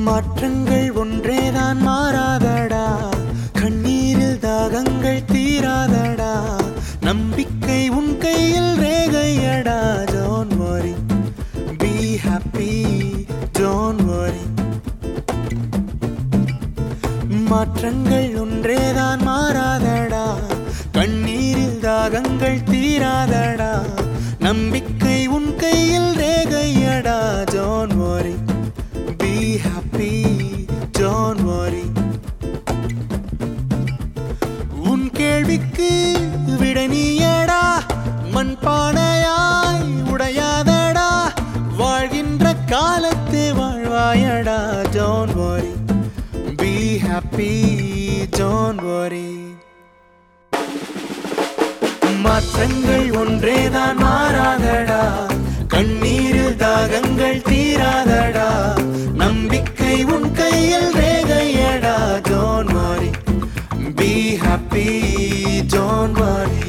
மாற்றங்கள் ஒன்றேதான் மாறாதடா கண்ணீரில் தாகங்கள் தீராதடா நம்பிக்கை உன் கையில் ரேகையடா zone worry be happy zone வரி மாற்றங்கள் ஒன்றேதான் மாறாதடா கண்ணீரில் தாகங்கள் தீராதடா நம்பிக்கை உன் கையில் ரேகையடா zone worry be happy zone வரி உன் கேள்விக்கு விட நீயடா மண் பானையாய் உடையாதடா வாழ்கின்ற காலத்து வாழ்வாயடா zone worry be happy zone வரி மாற்றங்கள் ஒன்றேதான் மாறாதடா கண்ணீரில் தாகங்கள் தீராதடா நம்பிக்கை உன் கையில் ரேகையடா ஜோன் மாறி பி ஹாப்பி ஜோன் மாறி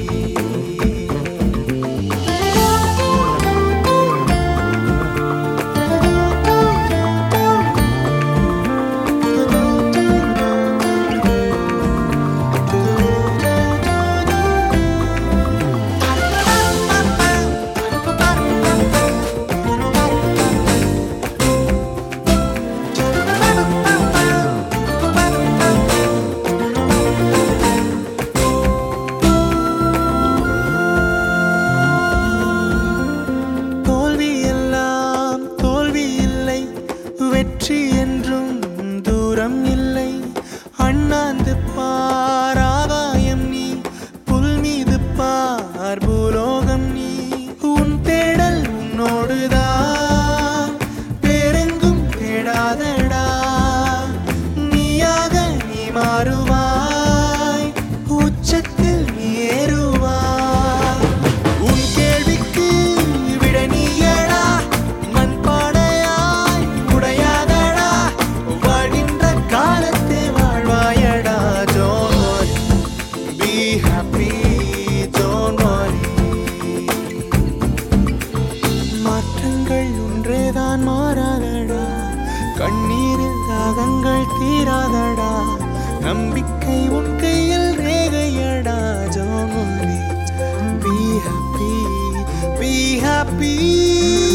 தோல்வி எல்லாம் தோல்வி இல்லை வெற்றி என்றும் தூரம் இல்லை அண்ணாந்து பார் ஆகாயம் நீ புல் மீது பார் பூலோகம் நீ உன் தேடல் உன்னோடுதான் வேறெங்கும் தேடாதடா நீயாக நீ மாறுவாய் உச்சத்தில் நீ ஏறுவாய் உன் கேள்விக்கு விட நீயடா மண் பானையாய் உடையாதடா வாழ்கின்ற காலத்தை வாழ்வாயடா ஜோன் பி ஹாப்பி ஜோன் மாற்றங்கள் ஒன்றேதான் மாறாதடா கண்ணீரில் தாகங்கள் தீராதடா நம்பிக்கை உன் கையில் ரேகையடா zone be happy be happy